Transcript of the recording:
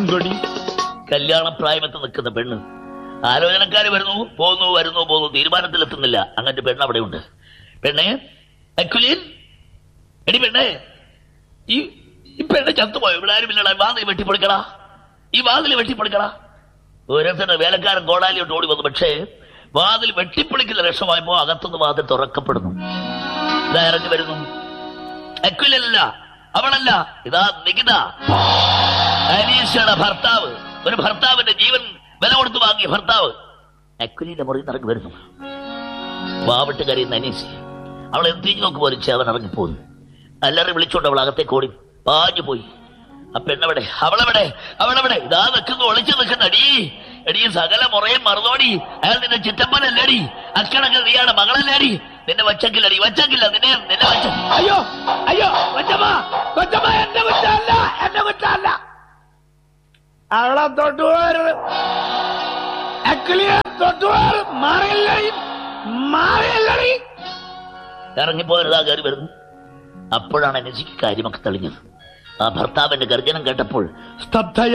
സുന്ദരി കല്യാണപ്രായമെത്ത് നിൽക്കുന്ന പെണ്ണ് ആലോചനക്കാര് വരുന്നു പോകുന്നു വരുന്നു പോകുന്നു തീരുമാനത്തിലെത്തുന്നില്ല അങ്ങനത്തെ പെണ്ണ് അവിടെയുണ്ട് പെണ്ണെ അക്കുലിൻ എടി പെണ്ണെ ഈ ഈ പെണ്ണ് ചത്തുപോയോ ഇവിടെ ആരുമില്ലടാ വാതിൽ വെട്ടിപ്പൊളിക്കടാ ഈ വാതിൽ വെട്ടിപ്പൊളിക്കടാ ഓരോരുത്തരുടെ വേലക്കാരൻ കോടാലിയോട്ട് ഓടി വന്നു പക്ഷേ വാതിൽ വെട്ടിപ്പൊളിക്കുന്ന ലക്ഷമായപ്പോ അകത്തുനിന്ന് വാതിൽ തുറക്കപ്പെടുന്നു ഇതാ ഇറങ്ങി വരുന്നു അക്കുലല്ല അവളല്ല ഇതാ നികിത അനീഷയുടെ ഭർത്താവ് ഒരു ഭർത്താവിന്റെ ജീവൻ വില കൊടുത്ത് വാങ്ങിയ ഭർത്താവ് അക്കുലിന്റെ മുറിയിൽ നിന്ന് ഇറങ്ങി വരുന്നു വാവിട്ട് കരയുന്ന അനീസ് അവളെ തിരിഞ്ഞു നോക്കുമ്പോൾ ഒരു ചേവൻ ഇറങ്ങിപ്പോന്നു അല്ലറി വിളിച്ചോണ്ട് അവൾ അകത്തേക്ക് ഓടി പാഞ്ഞു പോയി ആ പെണ്ണവിടെ അവളെവിടെ അവളെവിടെ ഇതാ നിൽക്കുന്നു ഒളിച്ചു നിൽക്കുന്ന അടി എടീ സകല മുറയും മറുതോടി അയാൾ നിന്റെ ചിറ്റപ്പനല്ലേടി അക്കണക്ക് നീയാണ് മകളല്ലേടി നിന്നെ വച്ചക്കില്ലടി വച്ചക്കില്ല നിന്നെ നിന്നെ വച്ച അയ്യോ അയ്യോ കൊച്ചമ്മ കൊച്ചമ്മ എന്റെ കുറ്റമല്ല എന്റെ കുറ്റമല്ല അവളെ തൊട്ടുപോരുത് അക്കിളിയെ തൊട്ടുപോരുത് മാറിയില്ലടി മാറിയില്ലടി ഇറങ്ങിപ്പോയതാ കയറി വരുന്നു അപ്പോഴാണ് അനസിക്ക് കാര്യമൊക്കെ തെളിഞ്ഞത് ആ ഭർത്താവിന്റെ ഗർജനം കേട്ടപ്പോൾ സ്തബ്ധ